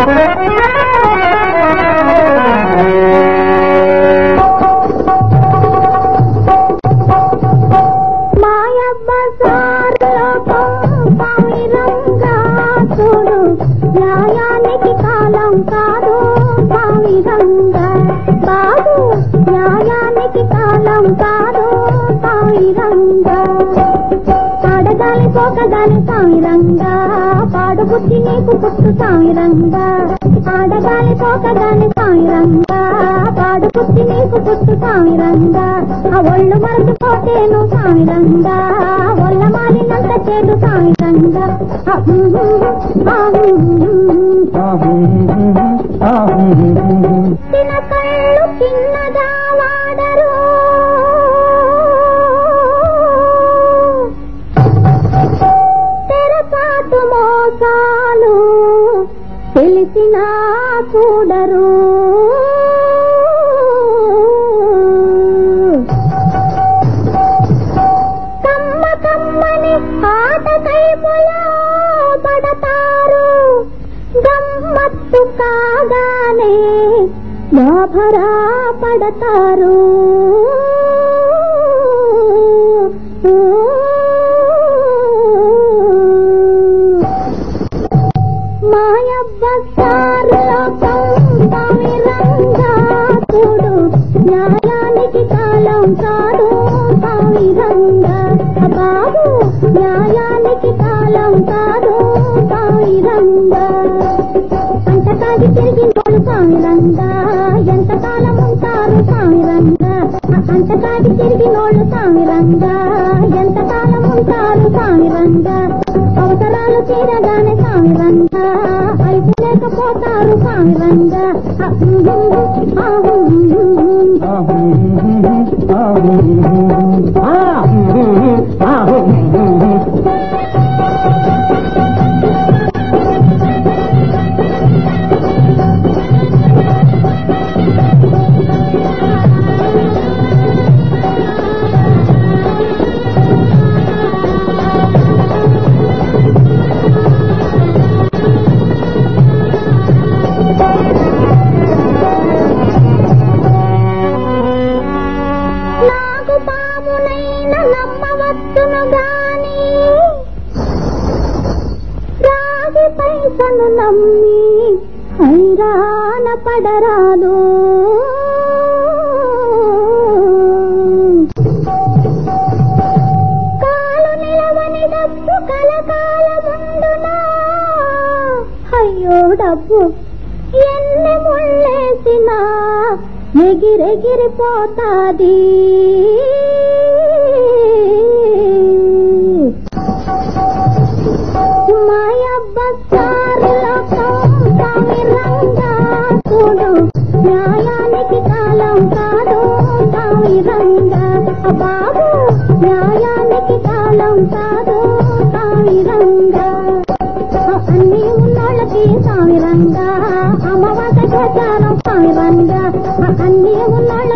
మాయవ్వ సారలో పావిరంగా చూడు న్యాయానికి కాలం కాదు పావిరంగా కాదు న్యాయానికి కాలం కాదు పావిరంగా పాడగాలి పోకగాలి సామిరంగా పాడు బుద్ధి నీకు పుట్టు సామిరంగా ఆడగాలి పోకగాలి సామిరంగా పాడు బుద్ధి నీకు పుట్టు సామిరంగా ఆ ఒళ్ళు మరచిపోతేను సామిరంగా ఒళ్ళ మారినంత చేదు సామిరంగా ఆ హుం హుం హుం, ఆ హుం హుం హుం. చిన్న కళ్ళు చిన్నగా వాడరు తెరపాటు మోసాలు తెలిసినా చూడరు కమ్మ కమ్మని ఆటకైపులా పడతారు గమ్మత్తు కాగానే లాభరా పడతారు మాయవ్వ సారులో పావిరంగా చూడు న్యాయానికి కాలం కాదు పావిరంగా బాబు న్యాయానికి కాలం కాదు పావిరంగా అంతకాగి తిరిగినోడు పావిరంగా ఎంతకాలం ఉంటారు పావిరంగా అంతకాగి తిరిగినోళ్ళు పావిరంగా ఎంతకాలం ఉంటారు పావిరంగా అవసరాలు తీరగానే పావిరంగా అయితే లేకపోతారు పావిరంగా నాకు పామునైన నమ్మవచ్చును గాని రాగి పైసను నమ్మి హైరాణ పడరాదు కాలు నిలవని డబ్బు కలకాలముండునా అయ్యో డబ్బు ఎన్ని ముళ్ళేసినా ఎగిరెగిరిపోతాది మాయవ్వ సారులో పావిరంగా చూడు న్యాయానికి కాలం కాదు పావిరంగా బాబు న్యాయానికి కాలం కాదు పావిరంగా అన్ని ఉన్నోళ్ళకి సామిరంగా అమ్మవాస చేశాను సామిరంగా అన్ని ఉన్నోళ్ళ